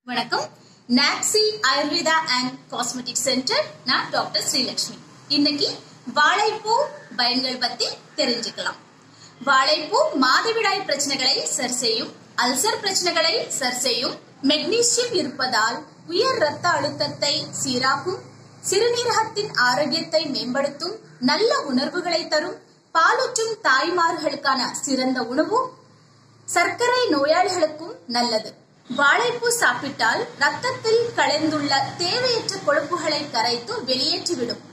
வணக்கம் நாக்ஸி Ayurveda and cosmetic centre நான் டாக்டர் ஸ்ரீலட்சுமி இன்னைக்கு வாழைப்பூ பயன்கள் பத்தி தெரிஞ்சுக்கலாம் வாழைப்பூ மாதவிடாய் பிரச்சனைகளை சரி செய்யும் அல்சர் பிரச்சனைகளை சரி செய்யும் மெக்னீசியம் இருப்பதால் உயர் ரத்த அழுத்தத்தை சீராக்கும் சிறுநீரகத்தின் ஆரோக்கியத்தை மேம்படுத்தும் நல்ல உணர்வுகளை தரும் பாலூற்றும் தாய்மார்களுக்கான சிறந்த உணவு சர்க்கரை நோயாளிகளுக்கும் நல்லது வாழைப்பூ சாப்பிட்டால் ரத்தத்தில் கலந்துள்ள தேவையற்ற கொழுப்புகளை கரைத்து வெளியேற்றிவிடும்